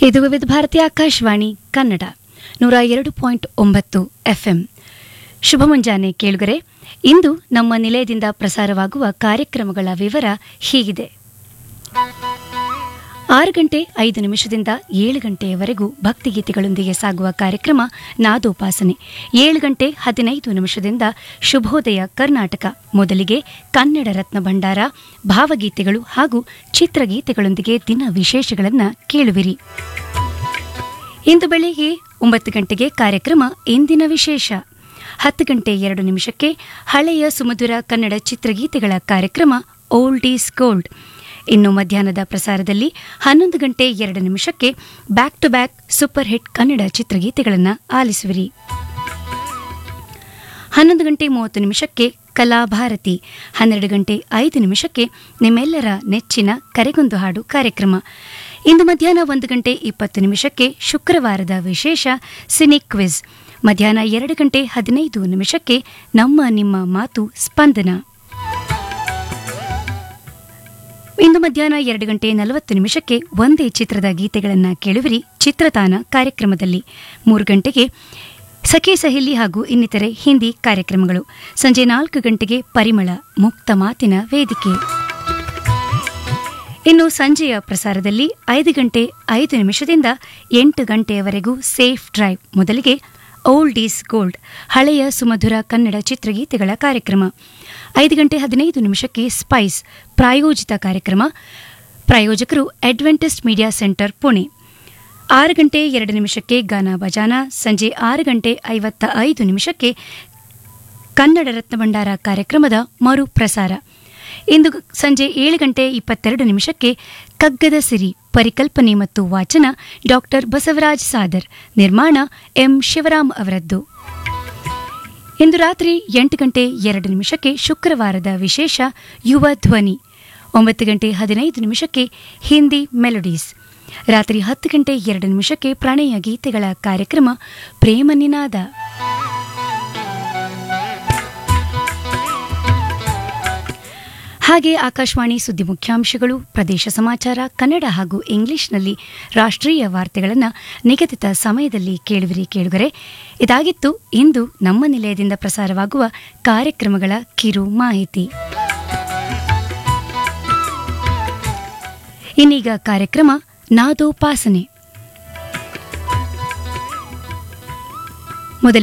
ಇದು ವಿವಿಧ ಭಾರತಿ ಆಕಾಶವಾಣಿ ಕನ್ನಡ ನೂರ ಎರಡು ಪಾಯಿಂಟ್ ಒಂಬತ್ತು ಎಫ್ಎಂ ಶುಭ ಮುಂಜಾನೆ ಕೇಳುಗರೆ ಇಂದು ನಮ್ಮ ನಿಲಯದಿಂದ ಪ್ರಸಾರವಾಗುವ ಕಾರ್ಯಕ್ರಮಗಳ ವಿವರ ಹೀಗಿದೆ ಆರು ಗಂಟೆ ಐದು ನಿಮಿಷದಿಂದ ಏಳು ಗಂಟೆಯವರೆಗೂ ಭಕ್ತಿಗೀತೆಗಳೊಂದಿಗೆ ಸಾಗುವ ಕಾರ್ಯಕ್ರಮ ನಾದೋಪಾಸನೆ ಏಳು ಗಂಟೆ ಹದಿನೈದು ನಿಮಿಷದಿಂದ ಶುಭೋದಯ ಕರ್ನಾಟಕ ಮೊದಲಿಗೆ ಕನ್ನಡ ರತ್ನ ಭಂಡಾರ ಭಾವಗೀತೆಗಳು ಹಾಗೂ ಚಿತ್ರಗೀತೆಗಳೊಂದಿಗೆ ದಿನ ವಿಶೇಷಗಳನ್ನು ಕೇಳುವಿರಿ ಇಂದು ಬೆಳಿಗ್ಗೆ ಒಂಬತ್ತು ಗಂಟೆಗೆ ಕಾರ್ಯಕ್ರಮ ಇಂದಿನ ವಿಶೇಷ ಹತ್ತು ಗಂಟೆ ಎರಡು ನಿಮಿಷಕ್ಕೆ ಹಳೆಯ ಸುಮಧುರ ಕನ್ನಡ ಚಿತ್ರಗೀತೆಗಳ ಕಾರ್ಯಕ್ರಮ ಓಲ್ಡ್ ಈಸ್ ಗೋಲ್ಡ್ ಇನ್ನು ಮಧ್ಯಾಹ್ನದ ಪ್ರಸಾರದಲ್ಲಿ ಹನ್ನೊಂದು ಗಂಟೆ ಎರಡು ನಿಮಿಷಕ್ಕೆ back to back super hit Kannada ಚಿತ್ರಗೀತೆಗಳನ್ನು ಆಲಿಸುವಿರಿ ಹನ್ನೊಂದು ಗಂಟೆ ಮೂವತ್ತು ನಿಮಿಷಕ್ಕೆ ಕಲಾಭಾರತಿ ಹನ್ನೆರಡು ಗಂಟೆ ಐದು ನಿಮಿಷಕ್ಕೆ ನಿಮ್ಮೆಲ್ಲರ ನೆಚ್ಚಿನ ಕರೆಗೊಂದು ಹಾಡು ಕಾರ್ಯಕ್ರಮ ಇಂದು ಮಧ್ಯಾಹ್ನ ಒಂದು ಗಂಟೆ ಇಪ್ಪತ್ತು ನಿಮಿಷಕ್ಕೆ ಶುಕ್ರವಾರದ ವಿಶೇಷ ಸಿನಿಕ್ ಕ್ವಿಜ್ ಮಧ್ಯಾಹ್ನ ಎರಡು ಗಂಟೆ ಹದಿನೈದು ನಿಮಿಷಕ್ಕೆ ನಮ್ಮ ನಿಮ್ಮ ಮಾತು ಸ್ಪಂದನ ಇಂದು ಮಧ್ಯಾಹ್ನ ಎರಡು ಗಂಟೆ ನಲವತ್ತು ನಿಮಿಷಕ್ಕೆ ಒಂದೇ ಚಿತ್ರದ ಗೀತೆಗಳನ್ನು ಕೇಳುವಿರಿ ಚಿತ್ರತಾನ ಕಾರ್ಯಕ್ರಮದಲ್ಲಿ ಮೂರು ಗಂಟೆಗೆ ಸಖಿ ಸಹೇಲಿ ಹಾಗೂ ಇನ್ನಿತರೆ ಹಿಂದಿ ಕಾರ್ಯಕ್ರಮಗಳು ಸಂಜೆ ನಾಲ್ಕು ಗಂಟೆಗೆ ಪರಿಮಳ ಮುಕ್ತ ಮಾತಿನ ವೇದಿಕೆ ಇನ್ನು ಸಂಜೆಯ ಪ್ರಸಾರದಲ್ಲಿ ಐದು ಗಂಟೆ ಐದು ನಿಮಿಷದಿಂದ ಎಂಟು ಗಂಟೆಯವರೆಗೂ ಸೇಫ್ ಡ್ರೈವ್ ಮೊದಲಿಗೆ ಓಲ್ಡ್ ಈಸ್ ಗೋಲ್ಡ್ ಹಳೆಯ ಸುಮಧುರ ಕನ್ನಡ ಚಿತ್ರಗೀತೆಗಳ ಕಾರ್ಯಕ್ರಮ ಐದು ಗಂಟೆ ಹದಿನೈದು ನಿಮಿಷಕ್ಕೆ ಸ್ಪೈಸ್ ಪ್ರಾಯೋಜಿತ ಕಾರ್ಯಕ್ರಮ ಪ್ರಾಯೋಜಕರು ಅಡ್ವೆಂಟಿಸ್ಟ್ ಮೀಡಿಯಾ ಸೆಂಟರ್ ಪುಣೆ ಆರು ಗಂಟೆ ಎರಡು ನಿಮಿಷಕ್ಕೆ ಗಾನ ಬಜಾನ ಸಂಜೆ ಆರು ಗಂಟೆ ಐವತ್ತ ಐದು ನಿಮಿಷಕ್ಕೆ ಕನ್ನಡ ರತ್ನ ಭಂಡಾರ ಕಾರ್ಯಕ್ರಮದ ಮರು ಪ್ರಸಾರ ಇಂದು ಸಂಜೆ ಏಳು ಗಂಟೆ ಇಪ್ಪತ್ತೆರಡು ನಿಮಿಷಕ್ಕೆ ಕಗ್ಗದ ಸಿರಿ ಪರಿಕಲ್ಪನೆ ಮತ್ತು ವಾಚನ ಡಾಕ್ಟರ್ ಬಸವರಾಜ್ ಸಾದರ್ ನಿರ್ಮಾಣ ಎಂ ಶಿವರಾಮ್ ಅವರದ್ದು ಇಂದು ರಾತ್ರಿ ಎಂಟು ಗಂಟೆ ಎರಡು ನಿಮಿಷಕ್ಕೆ ಶುಕ್ರವಾರದ ವಿಶೇಷ ಯುವ ಧ್ವನಿ ಒಂಬತ್ತು ಗಂಟೆ ಹದಿನೈದು ನಿಮಿಷಕ್ಕೆ ಹಿಂದಿ ಮೆಲೋಡೀಸ್ ರಾತ್ರಿ ಹತ್ತು ಗಂಟೆ ಎರಡು ನಿಮಿಷಕ್ಕೆ ಪ್ರಣಯ ಗೀತೆಗಳ ಕಾರ್ಯಕ್ರಮ ಪ್ರೇಮ ನಿನಾದ ಹಾಗೆ ಆಕಾಶವಾಣಿ ಸುದ್ದಿ ಮುಖ್ಯಾಂಶಗಳು ಪ್ರದೇಶ ಸಮಾಚಾರ ಕನ್ನಡ ಹಾಗೂ ಇಂಗ್ಲಿಷ್ನಲ್ಲಿ ರಾಷ್ಟ್ರೀಯ ವಾರ್ತೆಗಳನ್ನು ನಿಗದಿತ ಸಮಯದಲ್ಲಿ ಕೇಳುವಿರಿ ಕೇಳುಗರೆ ಇದಾಗಿತ್ತು ಇಂದು ನಮ್ಮ ನಿಲಯದಿಂದ ಪ್ರಸಾರವಾಗುವ ಕಾರ್ಯಕ್ರಮಗಳ ಕಿರು ಮಾಹಿತಿ ಇನ್ನೀಗ ಕಾರ್ಯಕ್ರಮ ನಾದೋಪಾಸನೆ